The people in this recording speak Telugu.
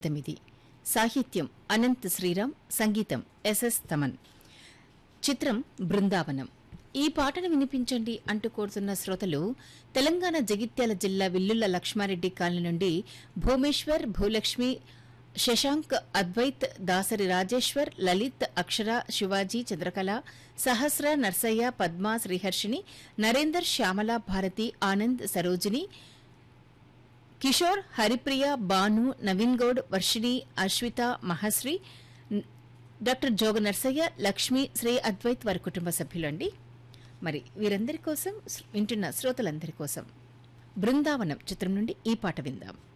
తొమ్మిది సాహిత్యం అనంత్ శ్రీరామ్ సంగీతం ఎస్ఎస్ తమన్ చిత్రం బృందావనం ఈ పాటను వినిపించండి అంటూ కోరుతున్న శ్రోతలు తెలంగాణ జగిత్యాల జిల్లా విల్లుల లక్ష్మారెడ్డి కాలనీ నుండి భూమేశ్వర్ భూలక్ష్మి శశాంక్ అద్వైత్ దాసరి రాజేశ్వర్ లలిత్ అక్షర శివాజీ చంద్రకళ సహస్ర నర్సయ్య పద్మ శ్రీహర్షిని నరేందర్ శ్యామల భారతి ఆనంద్ సరోజిని కిషోర్ హరిప్రియ బాను నవీన్ గౌడ్ వర్షిణి అశ్విత మహశ్రీ న్- డాక్టర్ జోగ నర్సయ్య లక్ష్మి శ్రీ అద్వైత్ వారి కుటుంబ సభ్యులండి మరి వీరందరి కోసం స్- వింటున్న శ్రోతలందరి కోసం బృందావనం చిత్రం నుండి ఈ పాట విందాం